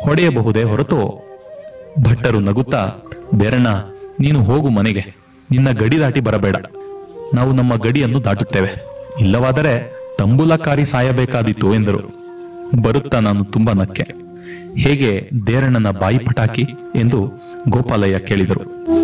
ಹೊಡೆಯಬಹುದೇ ಹೊರತು ಭಟ್ಟರು ನಗುತ್ತಾ ಬೇರಣ್ಣ ನೀನು ಹೋಗು ಮನೆಗೆ ನಿನ್ನ ಗಡಿ ದಾಟಿ ಬರಬೇಡ ನಾವು ನಮ್ಮ ಗಡಿಯನ್ನು ದಾಟುತ್ತೇವೆ ಇಲ್ಲವಾದರೆ ತಂಬುಲಕಾರಿ ಸಾಯಬೇಕಾದೀತು ಎಂದರು ಬರುತ್ತಾ ನಾನು ತುಂಬಾ ನಕ್ಕೆ ಹೇಗೆ ದೇರಣ್ಣನ ಬಾಯಿ ಪಟಾಕಿ ಎಂದು ಗೋಪಾಲಯ್ಯ ಕೇಳಿದರು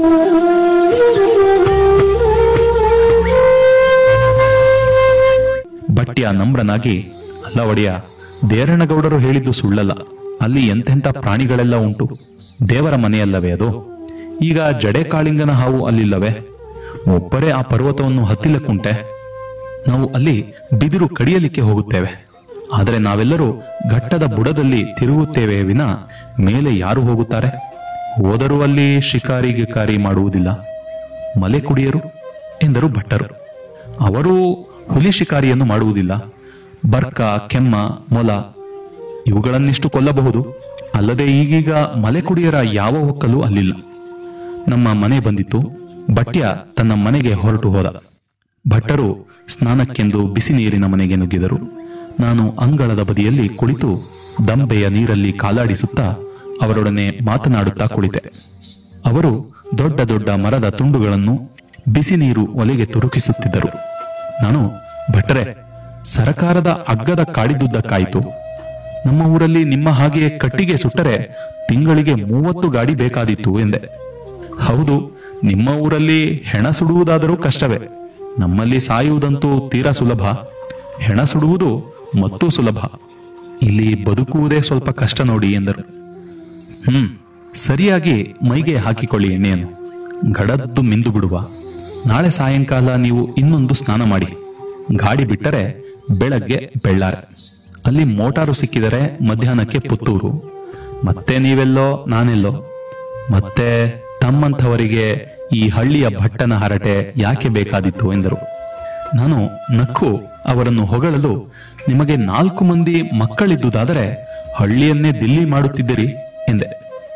ಭಟ್ಯ ನಮ್ರನಾಗಿ ಅಲ್ಲ ಒಡೆಯ ದೇರಣ್ಣಗೌಡರು ಹೇಳಿದ್ದು ಸುಳ್ಳಲ್ಲ ಅಲ್ಲಿ ಎಂತೆಂಥ ಪ್ರಾಣಿಗಳೆಲ್ಲ ಉಂಟು ದೇವರ ಮನೆಯಲ್ಲವೇ ಅದು ಈಗ ಜಡೆ ಕಾಳಿಂಗನ ಹಾವು ಅಲ್ಲಿಲ್ಲವೇ ಒಬ್ಬರೇ ಆ ಪರ್ವತವನ್ನು ಹತ್ತಿಲಕ್ಕುಂಟೆ ನಾವು ಅಲ್ಲಿ ಬಿದಿರು ಕಡಿಯಲಿಕ್ಕೆ ಹೋಗುತ್ತೇವೆ ಆದರೆ ನಾವೆಲ್ಲರೂ ಘಟ್ಟದ ಬುಡದಲ್ಲಿ ತಿರುಗುತ್ತೇವೆ ವಿನ ಮೇಲೆ ಯಾರು ಹೋಗುತ್ತಾರೆ ಹೋದರೂ ಅಲ್ಲಿ ಶಿಕಾರಿ ಗಿಕಾರಿ ಮಾಡುವುದಿಲ್ಲ ಮಲೆ ಕುಡಿಯರು ಎಂದರು ಭಟ್ಟರು ಅವರು ಹುಲಿ ಶಿಕಾರಿಯನ್ನು ಮಾಡುವುದಿಲ್ಲ ಬರ್ಕ ಕೆಮ್ಮ ಮೊಲ ಇವುಗಳನ್ನಿಷ್ಟು ಕೊಲ್ಲಬಹುದು ಅಲ್ಲದೆ ಈಗೀಗ ಮಲೆ ಕುಡಿಯರ ಯಾವ ಒಕ್ಕಲು ಅಲ್ಲಿಲ್ಲ ನಮ್ಮ ಮನೆ ಬಂದಿತ್ತು ಭಟ್ಯ ತನ್ನ ಮನೆಗೆ ಹೊರಟು ಹೋದ ಭಟ್ಟರು ಸ್ನಾನಕ್ಕೆಂದು ಬಿಸಿ ನೀರಿನ ಮನೆಗೆ ನುಗ್ಗಿದರು ನಾನು ಅಂಗಳದ ಬದಿಯಲ್ಲಿ ಕುಳಿತು ದಂಬೆಯ ನೀರಲ್ಲಿ ಕಾಲಾಡಿಸುತ್ತಾ ಅವರೊಡನೆ ಮಾತನಾಡುತ್ತಾ ಕುಳಿತೆ ಅವರು ದೊಡ್ಡ ದೊಡ್ಡ ಮರದ ತುಂಡುಗಳನ್ನು ಬಿಸಿ ನೀರು ಒಲೆಗೆ ತುರುಕಿಸುತ್ತಿದ್ದರು ನಾನು ಭಟ್ಟರೆ ಸರಕಾರದ ಅಗ್ಗದ ಕಾಡಿದುದ್ದಕ್ಕಾಯಿತು ನಮ್ಮ ಊರಲ್ಲಿ ನಿಮ್ಮ ಹಾಗೆ ಕಟ್ಟಿಗೆ ಸುಟ್ಟರೆ ತಿಂಗಳಿಗೆ ಮೂವತ್ತು ಗಾಡಿ ಬೇಕಾದೀತು ಎಂದೆ ಹೌದು ನಿಮ್ಮ ಊರಲ್ಲಿ ಹೆಣ ಸುಡುವುದಾದರೂ ಕಷ್ಟವೇ ನಮ್ಮಲ್ಲಿ ಸಾಯುವುದಂತೂ ತೀರಾ ಸುಲಭ ಹೆಣ ಸುಡುವುದು ಮತ್ತೂ ಸುಲಭ ಇಲ್ಲಿ ಬದುಕುವುದೇ ಸ್ವಲ್ಪ ಕಷ್ಟ ನೋಡಿ ಎಂದರು ಹ್ಮ್ ಸರಿಯಾಗಿ ಮೈಗೆ ಹಾಕಿಕೊಳ್ಳಿ ಎಣ್ಣೆಯನ್ನು ಗಡದ್ದು ಮಿಂದು ಬಿಡುವ ನಾಳೆ ಸಾಯಂಕಾಲ ನೀವು ಇನ್ನೊಂದು ಸ್ನಾನ ಮಾಡಿ ಗಾಡಿ ಬಿಟ್ಟರೆ ಬೆಳಗ್ಗೆ ಬೆಳ್ಳಾರೆ ಅಲ್ಲಿ ಮೋಟಾರು ಸಿಕ್ಕಿದರೆ ಮಧ್ಯಾಹ್ನಕ್ಕೆ ಪುತ್ತೂರು ಮತ್ತೆ ನೀವೆಲ್ಲೋ ನಾನೆಲ್ಲೋ ಮತ್ತೆ ತಮ್ಮಂಥವರಿಗೆ ಈ ಹಳ್ಳಿಯ ಭಟ್ಟನ ಹರಟೆ ಯಾಕೆ ಬೇಕಾದಿತ್ತು ಎಂದರು ನಾನು ನಕ್ಕು ಅವರನ್ನು ಹೊಗಳಲು ನಿಮಗೆ ನಾಲ್ಕು ಮಂದಿ ಮಕ್ಕಳಿದ್ದುದಾದರೆ ಹಳ್ಳಿಯನ್ನೇ ದಿಲ್ಲಿ ಮಾಡುತ್ತಿದ್ದೀರಿ ಎಂದೆ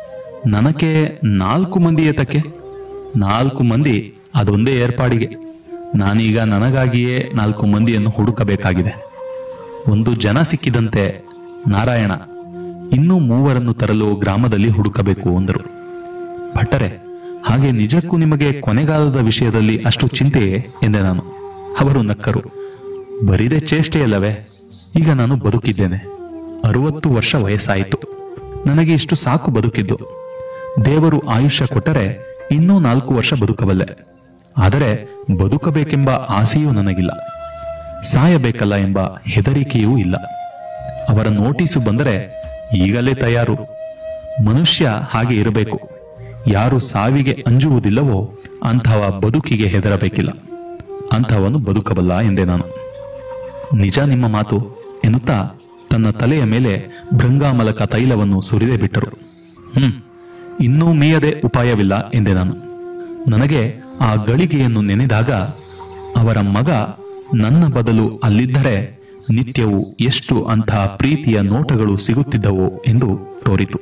ನನಗೆ ನಾಲ್ಕು ಮಂದಿ ಏತಕ್ಕೆ ನಾಲ್ಕು ಮಂದಿ ಅದೊಂದೇ ಏರ್ಪಾಡಿಗೆ ನಾನೀಗ ನನಗಾಗಿಯೇ ನಾಲ್ಕು ಮಂದಿಯನ್ನು ಹುಡುಕಬೇಕಾಗಿದೆ ಒಂದು ಜನ ಸಿಕ್ಕಿದಂತೆ ನಾರಾಯಣ ಇನ್ನೂ ಮೂವರನ್ನು ತರಲು ಗ್ರಾಮದಲ್ಲಿ ಹುಡುಕಬೇಕು ಅಂದರು ಭಟ್ಟರೆ ಹಾಗೆ ನಿಜಕ್ಕೂ ನಿಮಗೆ ಕೊನೆಗಾಲದ ವಿಷಯದಲ್ಲಿ ಅಷ್ಟು ಚಿಂತೆಯೇ ಎಂದೆ ನಾನು ಅವರು ನಕ್ಕರು ಬರಿದೆ ಚೇಷ್ಟೆಯಲ್ಲವೇ ಈಗ ನಾನು ಬದುಕಿದ್ದೇನೆ ಅರುವತ್ತು ವರ್ಷ ವಯಸ್ಸಾಯಿತು ನನಗೆ ಇಷ್ಟು ಸಾಕು ಬದುಕಿದ್ದು ದೇವರು ಆಯುಷ್ಯ ಕೊಟ್ಟರೆ ಇನ್ನೂ ನಾಲ್ಕು ವರ್ಷ ಬದುಕಬಲ್ಲೆ ಆದರೆ ಬದುಕಬೇಕೆಂಬ ಆಸೆಯೂ ನನಗಿಲ್ಲ ಸಾಯಬೇಕಲ್ಲ ಎಂಬ ಹೆದರಿಕೆಯೂ ಇಲ್ಲ ಅವರ ನೋಟಿಸು ಬಂದರೆ ಈಗಲೇ ತಯಾರು ಮನುಷ್ಯ ಹಾಗೆ ಇರಬೇಕು ಯಾರು ಸಾವಿಗೆ ಅಂಜುವುದಿಲ್ಲವೋ ಅಂಥವ ಬದುಕಿಗೆ ಹೆದರಬೇಕಿಲ್ಲ ಅಂಥವನು ಬದುಕಬಲ್ಲ ಎಂದೆ ನಾನು ನಿಜ ನಿಮ್ಮ ಮಾತು ಎನ್ನುತ್ತಾ ತನ್ನ ತಲೆಯ ಮೇಲೆ ಭೃಂಗಾಮಲಕ ತೈಲವನ್ನು ಸುರಿದೇ ಬಿಟ್ಟರು ಹ್ಮ್ ಇನ್ನೂ ಮೀಯದೆ ಉಪಾಯವಿಲ್ಲ ಎಂದೆ ನಾನು ನನಗೆ ಆ ಗಳಿಗೆಯನ್ನು ನೆನೆದಾಗ ಅವರ ಮಗ ನನ್ನ ಬದಲು ಅಲ್ಲಿದ್ದರೆ ನಿತ್ಯವೂ ಎಷ್ಟು ಅಂಥ ಪ್ರೀತಿಯ ನೋಟಗಳು ಸಿಗುತ್ತಿದ್ದವೋ ಎಂದು ತೋರಿತು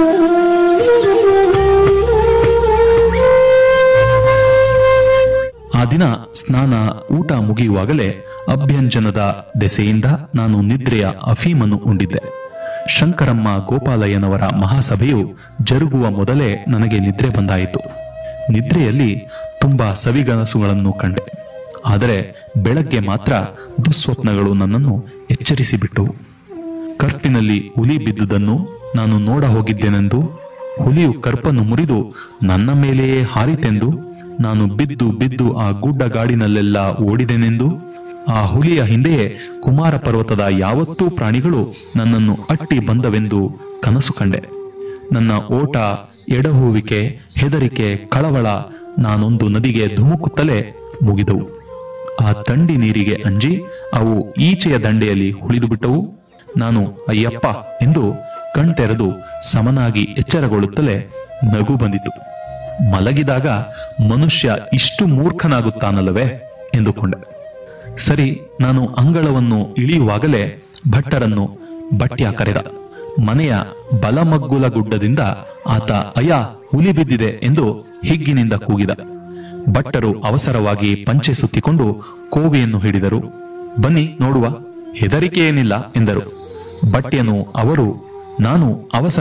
ಆ ದಿನ ಸ್ನಾನ ಊಟ ಮುಗಿಯುವಾಗಲೇ ಅಭ್ಯಂಜನದ ದೆಸೆಯಿಂದ ನಾನು ನಿದ್ರೆಯ ಅಫೀಮನ್ನು ಉಂಡಿದ್ದೆ ಶಂಕರಮ್ಮ ಗೋಪಾಲಯ್ಯನವರ ಮಹಾಸಭೆಯು ಜರುಗುವ ಮೊದಲೇ ನನಗೆ ನಿದ್ರೆ ಬಂದಾಯಿತು ನಿದ್ರೆಯಲ್ಲಿ ತುಂಬಾ ಸವಿಗನಸುಗಳನ್ನು ಕಂಡೆ ಆದರೆ ಬೆಳಗ್ಗೆ ಮಾತ್ರ ದುಸ್ವಪ್ನಗಳು ನನ್ನನ್ನು ಎಚ್ಚರಿಸಿಬಿಟ್ಟವು ಕರ್ಪಿನಲ್ಲಿ ಹುಲಿ ಬಿದ್ದುದನ್ನು ನಾನು ನೋಡ ಹೋಗಿದ್ದೇನೆಂದು ಹುಲಿಯು ಕರ್ಪನ್ನು ಮುರಿದು ನನ್ನ ಮೇಲೆಯೇ ಹಾರಿತೆಂದು ನಾನು ಬಿದ್ದು ಬಿದ್ದು ಆ ಗುಡ್ಡ ಗಾಡಿನಲ್ಲೆಲ್ಲ ಓಡಿದೆನೆಂದು ಆ ಹುಲಿಯ ಹಿಂದೆಯೇ ಕುಮಾರ ಪರ್ವತದ ಯಾವತ್ತೂ ಪ್ರಾಣಿಗಳು ನನ್ನನ್ನು ಅಟ್ಟಿ ಬಂದವೆಂದು ಕನಸು ಕಂಡೆ ನನ್ನ ಓಟ ಎಡಹುವಿಕೆ ಹೆದರಿಕೆ ಕಳವಳ ನಾನೊಂದು ನದಿಗೆ ಧುಮುಕುತ್ತಲೇ ಮುಗಿದವು ಆ ತಂಡಿ ನೀರಿಗೆ ಅಂಜಿ ಅವು ಈಚೆಯ ದಂಡೆಯಲ್ಲಿ ಉಳಿದು ಬಿಟ್ಟವು ನಾನು ಅಯ್ಯಪ್ಪ ಎಂದು ಕಣ್ತೆರೆದು ಸಮನಾಗಿ ಎಚ್ಚರಗೊಳ್ಳುತ್ತಲೇ ನಗು ಬಂದಿತು ಮಲಗಿದಾಗ ಮನುಷ್ಯ ಇಷ್ಟು ಮೂರ್ಖನಾಗುತ್ತಾನಲ್ಲವೇ ಎಂದುಕೊಂಡೆ ಸರಿ ನಾನು ಅಂಗಳವನ್ನು ಇಳಿಯುವಾಗಲೇ ಭಟ್ಟರನ್ನು ಬಟ್ಯ ಕರೆದ ಮನೆಯ ಬಲಮಗ್ಗುಲ ಗುಡ್ಡದಿಂದ ಆತ ಅಯ್ಯ ಹುಲಿ ಬಿದ್ದಿದೆ ಎಂದು ಹಿಗ್ಗಿನಿಂದ ಕೂಗಿದ ಭಟ್ಟರು ಅವಸರವಾಗಿ ಪಂಚೆ ಸುತ್ತಿಕೊಂಡು ಕೋವಿಯನ್ನು ಹಿಡಿದರು ಬನ್ನಿ ನೋಡುವ ಹೆದರಿಕೆ ಏನಿಲ್ಲ ಎಂದರು ಬಟ್ಯನು ಅವರು ನಾನು ಅವಸರ